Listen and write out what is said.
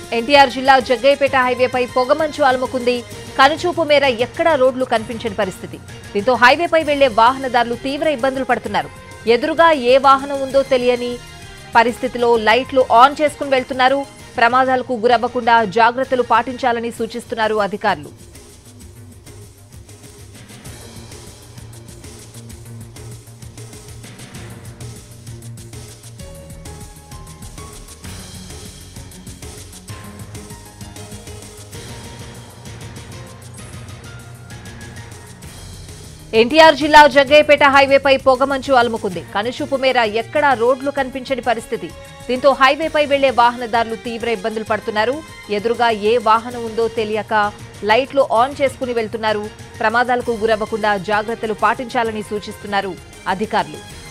ఎన్టీఆర్ జిల్లా జగ్గయ్యపేట హైవేపై పొగమంచు అలుముకుంది కనుచూపు మేర ఎక్కడా రోడ్లు కనిపించని పరిస్థితి దీంతో హైవేపై వెళ్లే వాహనదారులు తీవ్ర ఇబ్బందులు పడుతున్నారు ఎదురుగా ఏ వాహనం ఉందో తెలియని పరిస్థితిలో లైట్లు ఆన్ చేసుకుని వెళ్తున్నారు ప్రమాదాలకు గురవ్వకుండా జాగ్రత్తలు పాటించాలని సూచిస్తున్నారు అధికారులు ఎన్టీఆర్ జిల్లా జగ్గయ్యపేట హైవేపై పొగమంచు అలుముకుంది కనుచూపు మేర ఎక్కడా రోడ్లు కనిపించని పరిస్థితి దీంతో హైవేపై వెళ్లే వాహనదారులు తీవ్ర ఇబ్బందులు పడుతున్నారు ఎదురుగా ఏ వాహనం ఉందో తెలియక లైట్లు ఆన్ చేసుకుని వెళ్తున్నారు ప్రమాదాలకు గురవ్వకుండా జాగ్రత్తలు పాటించాలని సూచిస్తున్నారు అధికారులు